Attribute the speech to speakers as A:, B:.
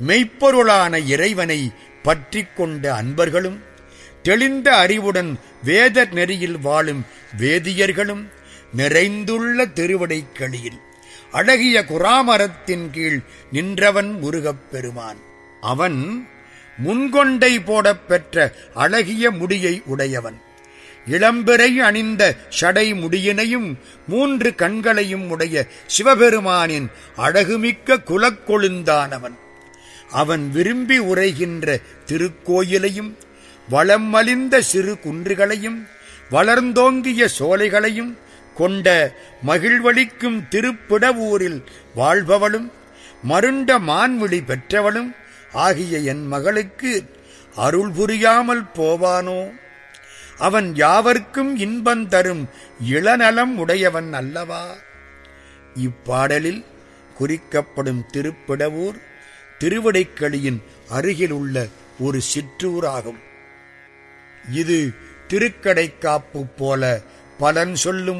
A: மெய்ப்பொருளான இறைவனை பற்றிக் கொண்ட அன்பர்களும் தெளிந்த அறிவுடன் வேத நெறியில் வாழும் வேதியர்களும் நிறைந்துள்ள திருவடைக்களியில் அழகிய குராமரத்தின் கீழ் நின்றவன் முருகப் பெருமான் அவன் முன்கொண்டை போடப் பெற்ற அழகிய முடியை உடையவன் இளம்பிறை அணிந்த ஷடை முடியினையும் மூன்று கண்களையும் உடைய சிவபெருமானின் அழகுமிக்க குலக்கொழுந்தானவன் அவன் விரும்பி உரைகின்ற திருக்கோயிலையும் வளம் மலிந்த சிறு குன்றுகளையும் வளர்ந்தோங்கிய சோலைகளையும் கொண்ட மகிழ்வளிக்கும் திருப்பிடவூரில் வாழ்பவளும் மருண்ட மான்விழி பெற்றவளும் ஆகிய என் மகளுக்கு அருள் புரியாமல் போவானோ அவன் யாவர்க்கும் இன்பம் தரும் இளநலம் உடையவன் அல்லவா இப்பாடலில் குறிக்கப்படும் திருப்பிடவூர் திருவிடைக்களியின் அருகில் உள்ள ஒரு சிற்றூராகும் இது திருக்கடைக்காப்பு போல பலன் சொல்லும்